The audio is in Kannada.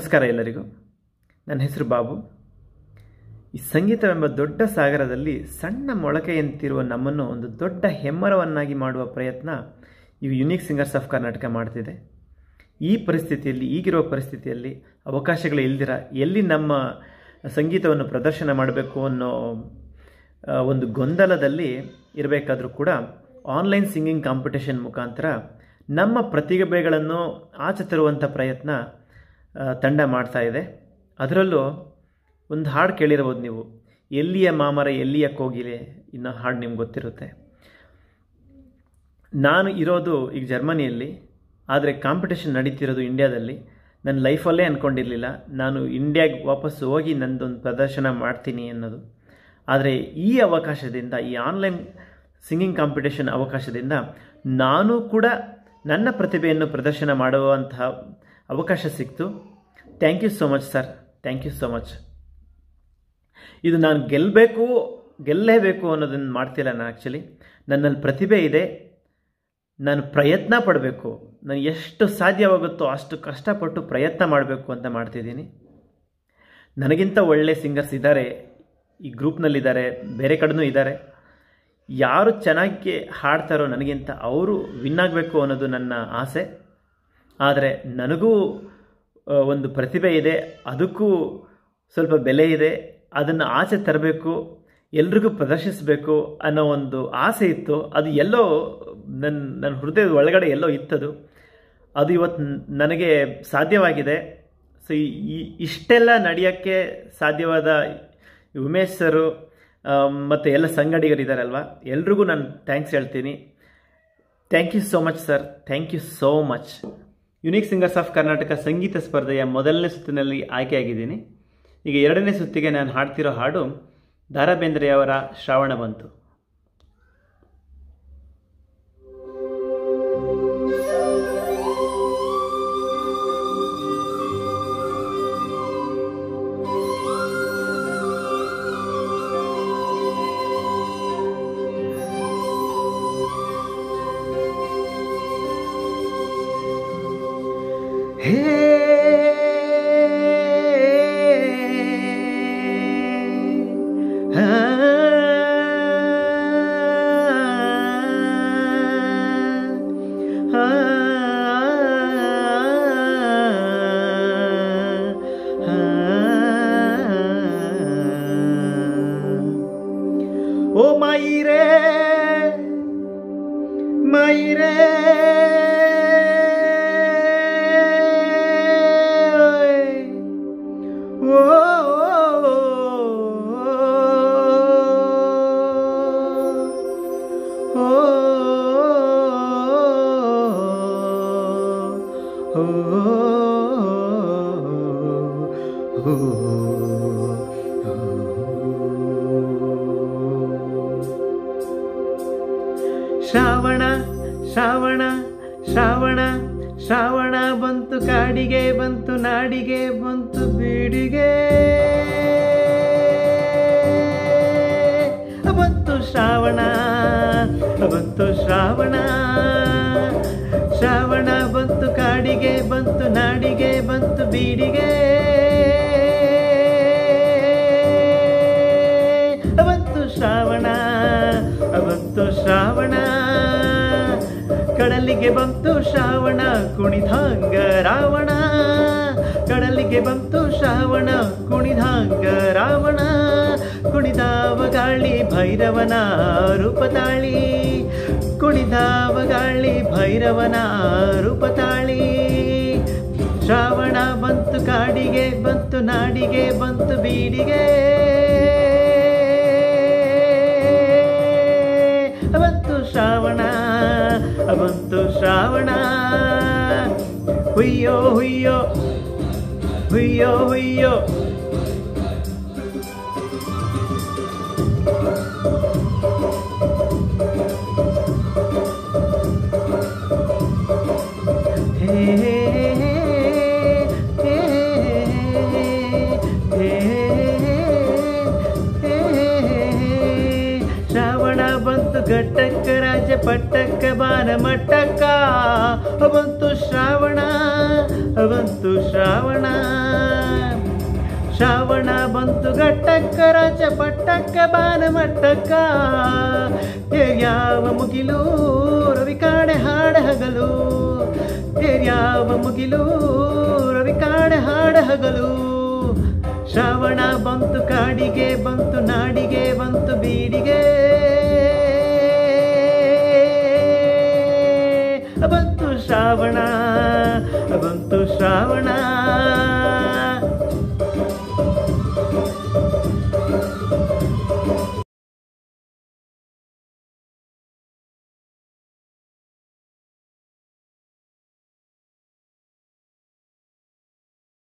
ನಮಸ್ಕಾರ ಎಲ್ಲರಿಗೂ ನನ್ನ ಹೆಸರು ಬಾಬು ಈ ಸಂಗೀತವೆಂಬ ದೊಡ್ಡ ಸಾಗರದಲ್ಲಿ ಸಣ್ಣ ಮೊಳಕೆಯಂತಿರುವ ನಮ್ಮನ್ನು ಒಂದು ದೊಡ್ಡ ಹೆಮ್ಮರವನ್ನಾಗಿ ಮಾಡುವ ಪ್ರಯತ್ನ ಈ ಯುನೀಕ್ ಸಿಂಗರ್ಸ್ ಆಫ್ ಕರ್ನಾಟಕ ಮಾಡ್ತಿದೆ ಈ ಪರಿಸ್ಥಿತಿಯಲ್ಲಿ ಈಗಿರುವ ಪರಿಸ್ಥಿತಿಯಲ್ಲಿ ಅವಕಾಶಗಳು ಇಲ್ದಿರ ಎಲ್ಲಿ ನಮ್ಮ ಸಂಗೀತವನ್ನು ಪ್ರದರ್ಶನ ಮಾಡಬೇಕು ಅನ್ನೋ ಆ, ಒಂದು ಗೊಂದಲದಲ್ಲಿ ಇರಬೇಕಾದ್ರೂ ಕೂಡ ಆನ್ಲೈನ್ ಸಿಂಗಿಂಗ್ ಕಾಂಪಿಟೇಷನ್ ಮುಖಾಂತರ ನಮ್ಮ ಪ್ರತಿಭೆಗಳನ್ನು ಆಚೆ ತರುವಂಥ ಪ್ರಯತ್ನ ಆ, ತಂಡ ಮಾಡ್ತಾ ಇದೆ ಅದರಲ್ಲೂ ಒಂದು ಹಾಡು ಕೇಳಿರ್ಬೋದು ನೀವು ಎಲ್ಲಿಯ ಮಾಮರ ಎಲ್ಲಿಯ ಕೋಗಿಲೆ ಇನ್ನೋ ಹಾಡು ನಿಮ್ಗೆ ಗೊತ್ತಿರುತ್ತೆ ನಾನು ಇರೋದು ಈಗ ಜರ್ಮನಿಯಲ್ಲಿ ಆದರೆ ಕಾಂಪಿಟೇಷನ್ ನಡೀತಿರೋದು ಇಂಡ್ಯಾದಲ್ಲಿ ನನ್ನ ಲೈಫಲ್ಲೇ ಅಂದ್ಕೊಂಡಿರಲಿಲ್ಲ ನಾನು ಇಂಡ್ಯಾಗೆ ವಾಪಸ್ಸು ಹೋಗಿ ನಂದೊಂದು ಪ್ರದರ್ಶನ ಮಾಡ್ತೀನಿ ಅನ್ನೋದು ಆದರೆ ಈ ಅವಕಾಶದಿಂದ ಈ ಆನ್ಲೈನ್ ಸಿಂಗಿಂಗ್ ಕಾಂಪಿಟೇಷನ್ ಅವಕಾಶದಿಂದ ನಾನು ಕೂಡ ನನ್ನ ಪ್ರತಿಭೆಯನ್ನು ಪ್ರದರ್ಶನ ಮಾಡುವಂತಹ ಅವಕಾಶ ಸಿಕ್ತು thank you so much sir thank you so much ಇದು ನಾನು ಗೆಲ್ಲಬೇಕು ಗೆಲ್ಲೇಬೇಕು ಅನ್ನೋದನ್ನು ಮಾಡ್ತಿಲ್ಲ ನಾನು ಆ್ಯಕ್ಚುಲಿ ನನ್ನಲ್ಲಿ ಪ್ರತಿಭೆ ಇದೆ ನಾನು ಪ್ರಯತ್ನ ಪಡಬೇಕು ನಾನು ಎಷ್ಟು ಸಾಧ್ಯವಾಗುತ್ತೋ ಅಷ್ಟು ಕಷ್ಟಪಟ್ಟು ಪ್ರಯತ್ನ ಮಾಡಬೇಕು ಅಂತ ಮಾಡ್ತಿದ್ದೀನಿ ನನಗಿಂತ ಒಳ್ಳೆ ಸಿಂಗರ್ಸ್ ಇದ್ದಾರೆ ಈ ಗ್ರೂಪ್ನಲ್ಲಿದ್ದಾರೆ ಬೇರೆ ಕಡೆನೂ ಇದ್ದಾರೆ ಯಾರು ಚೆನ್ನಾಗಿ ಹಾಡ್ತಾರೋ ನನಗಿಂತ ಅವರು ವಿನ್ ಆಗಬೇಕು ಅನ್ನೋದು ನನ್ನ ಆಸೆ ಆದರೆ ನನಗೂ ಆ, ಒಂದು ಪ್ರತಿಭೆ ಇದೆ ಅದಕ್ಕೂ ಸ್ವಲ್ಪ ಬೆಲೆ ಇದೆ ಅದನ್ನು ಆಚೆ ತರಬೇಕು ಎಲ್ರಿಗೂ ಪ್ರದರ್ಶಿಸಬೇಕು ಅನ್ನೋ ಒಂದು ಆಸೆ ಇತ್ತು ಅದು ಎಲ್ಲೋ ನನ್ನ ನನ್ನ ಹೃದಯದ ಒಳಗಡೆ ಎಲ್ಲೋ ಇತ್ತದು ಅದು ಇವತ್ತು ನ- ನನಗೆ ಸಾಧ್ಯವಾಗಿದೆ ಸೊ ಈ ಇಷ್ಟೆಲ್ಲ ನಡೆಯೋಕ್ಕೆ ಸಾಧ್ಯವಾದ ಈ ಉಮೇಶ್ ಸರು ಮತ್ತು ಎಲ್ಲ ಸಂಗಡಿಗರಿದ್ದಾರಲ್ವ ಎಲ್ರಿಗೂ ನಾನು ಥ್ಯಾಂಕ್ಸ್ ಹೇಳ್ತೀನಿ thank you so much sir thank you so much unique singers of Karnataka ಸಂಗೀತ ಸ್ಪರ್ಧೆಯ ಮೊದಲನೇ ಸುತ್ತಿನಲ್ಲಿ ಆಯ್ಕೆಯಾಗಿದ್ದೀನಿ ಈಗ ಎರಡನೇ ಸುತ್ತಿಗೆ ನಾನು ಹಾಡ್ತಿರೋ ಹಾಡು ದಾರಾ ಬೇಂದ್ರೆಯವರ ಶ್ರಾವಣ ಬಂತು ಓ ಮಾಯಿರೇ ಮಾಯಿರೇ ಓ ಶ್ರಾವಣ ಶ್ರಾವಣ ಶ್ರಾವಣ ಶ್ರಾವಣ ಬಂತು ಕಾಡಿಗೆ ಬಂತು ನಾಡಿಗೆ ಬಂತು ಬೀಡಿಗೆ ಬಂತು ಶ್ರಾವಣ ಬಂತು ಶ್ರಾವಣ ಶ್ರಾವಣ ಬಂತು ಕಾಡಿಗೆ ಬಂತು ನಾಡಿಗೆ ಬಂತು ಬೀಡಿಗೆ ಬಂತು ಶ್ರಾವಣ ಬಂತು ಶ್ರಾವಣ ಕಡಲಿಗೆ ಬಂತು ಶ್ರಾವಣ ಕುಣಿದಾಂಗ ರಾವಣ ಕಡಲಿಗೆ ಬಂತು ಶ್ರಾವಣ ಕುಣಿದಾಂಗ ರಾವಣ ಕುಣಿದಾವ ಗಾಳಿ ಭೈರವನ ರೂಪ ತಾಳಿ ಕುಣಿದಾವ ಗಾಳಿ ಭೈರವನ ರೂಪ ತಾಳಿ ಶ್ರಾವಣ ಬಂತು ಕಾಡಿಗೆ ಬಂತು ನಾಡಿಗೆ ಬಂತು ಬೀಡಿಗೆ ಬಂತು ಶ್ರಾವಣ ಬಂತು ಶ್ರಾವಣ ಹುಯ್ಯೋ ಹುಯ್ಯೋ ಹುಯ್ಯೋ ಹುಯ್ಯೋ ಹೇ ಹೇ ಹೇ ಹೇ ಶ್ರಾವಣ ಬಂತು ಘಟ್ಟಕ್ಕ ರಾಜ ಪಟ್ಟಕ್ಕ ಬಾನ ಮಟ್ಟಕ್ಕ ಬಂತು ಶ್ರಾವಣ ಬಂತು ಶ್ರಾವಣ ಶ್ರಾವಣ ಬಂತು ಗಟ್ಟಕ್ಕ ರಾಜ ಪಟ್ಟಕ್ಕ ಬಾನ ಮಟ್ಟಕ್ಕ ಯಾವ ಮುಗಿಲು ರವಿ ಕಾಡೆ ಹಾಡ ಹಗಲು ಯಾವ ಮುಗಿಲು ರವಿ ಕಾಡೆ ಹಾಡ ಹಗಲು ಶ್ರಾವಣ ಬಂತು ಕಾಡಿಗೆ ಬಂತು ನಾಡಿಗೆ ಬಂತು ಬೀಡಿಗೆ ಬಂತು ಶ್ರಾವಣ ಬಂತು ಶ್ರಾವಣ